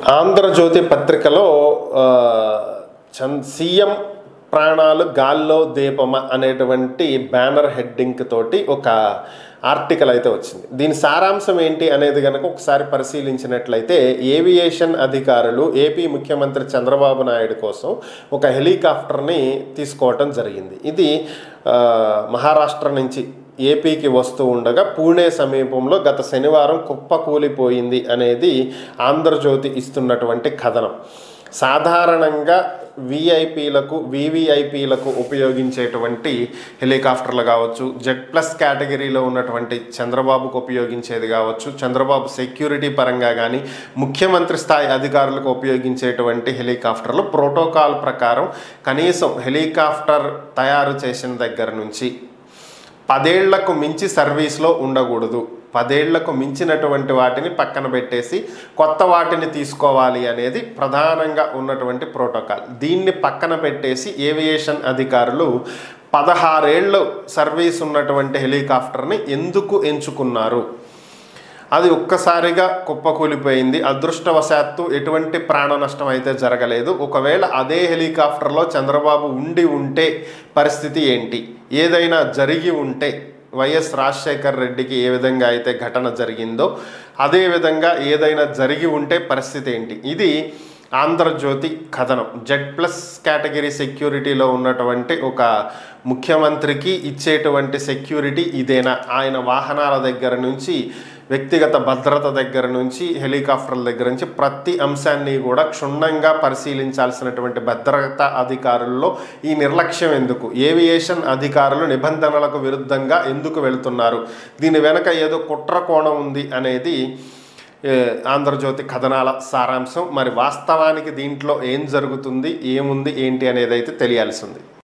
ఆంధ్రజ్యోతి పత్రికలో ఆ, చన్ సీఎం ప్రాణాలు గాల్లో దీపమ అనేటువంటి బ్యానర్ హెడ్డింగ్ తోటి ఒక ఆర్టికల్ అయితే వచ్చింది దీని సారాంశం ఏంటి అనేది కనుక ఒకసారి పరిశీలించినట్లయితే ఏవియేషన్ అధికారులు ఏపీ ముఖ్యమంత్రి చంద్రబాబు నాయుడు కోసం ఒక హెలికాప్టర్ని తీసుకోవటం జరిగింది ఇది ఆ, మహారాష్ట్ర నుంచి ఏపీకి వస్తూ ఉండగా పూణే సమీపంలో గత శనివారం కుప్ప కూలిపోయింది అనేది ఆంధ్రజ్యోతి ఇస్తున్నటువంటి కథనం సాధారణంగా విఐపీలకు వివిఐపీలకు ఉపయోగించేటువంటి హెలికాప్టర్లు కావచ్చు జెడ్ ప్లస్ కేటగిరీలో ఉన్నటువంటి చంద్రబాబుకు ఉపయోగించేది కావచ్చు చంద్రబాబు సెక్యూరిటీ పరంగా కానీ ముఖ్యమంత్రి స్థాయి అధికారులకు ఉపయోగించేటువంటి హెలికాప్టర్లు ప్రోటోకాల్ ప్రకారం కనీసం హెలికాప్టర్ తయారు చేసిన దగ్గర నుంచి పదేళ్లకు మించి సర్వీస్లో ఉండకూడదు పదేళ్లకు మించినటువంటి వాటిని పక్కన పెట్టేసి కొత్త వాటిని తీసుకోవాలి అనేది ప్రధానంగా ఉన్నటువంటి ప్రోటోకాల్ దీన్ని పక్కన పెట్టేసి ఏవియేషన్ అధికారులు పదహారేళ్ళు సర్వీస్ ఉన్నటువంటి హెలికాప్టర్ని ఎందుకు ఎంచుకున్నారు అది ఒక్కసారిగా కుప్పకూలిపోయింది అదృష్టవశాత్తు ఎటువంటి ప్రాణ నష్టం అయితే జరగలేదు ఒకవేళ అదే హెలికాప్టర్లో చంద్రబాబు ఉండి ఉంటే పరిస్థితి ఏంటి ఏదైనా జరిగి ఉంటే వైఎస్ రాజశేఖర్ రెడ్డికి ఏ విధంగా అయితే ఘటన జరిగిందో అదే విధంగా ఏదైనా జరిగి ఉంటే పరిస్థితి ఏంటి ఇది ఆంధ్రజ్యోతి కథనం జెడ్ ప్లస్ కేటగిరీ సెక్యూరిటీలో ఉన్నటువంటి ఒక ముఖ్యమంత్రికి ఇచ్చేటువంటి సెక్యూరిటీ ఇదేనా ఆయన వాహనాల దగ్గర నుంచి వ్యక్తిగత భద్రత దగ్గర నుంచి హెలికాప్టర్ల దగ్గర నుంచి ప్రతి అంశాన్ని కూడా క్షుణ్ణంగా పరిశీలించాల్సినటువంటి భద్రతా అధికారుల్లో ఈ నిర్లక్ష్యం ఎందుకు ఏవియేషన్ అధికారులు నిబంధనలకు విరుద్ధంగా ఎందుకు వెళుతున్నారు దీని వెనక ఏదో కుట్ర కోణం ఉంది అనేది ఏ, ఆంధ్రజ్యోతి కథనాల సారాంశం మరి వాస్తవానికి దీంట్లో ఏం జరుగుతుంది ఏముంది ఏంటి అనేది అయితే తెలియాల్సి ఉంది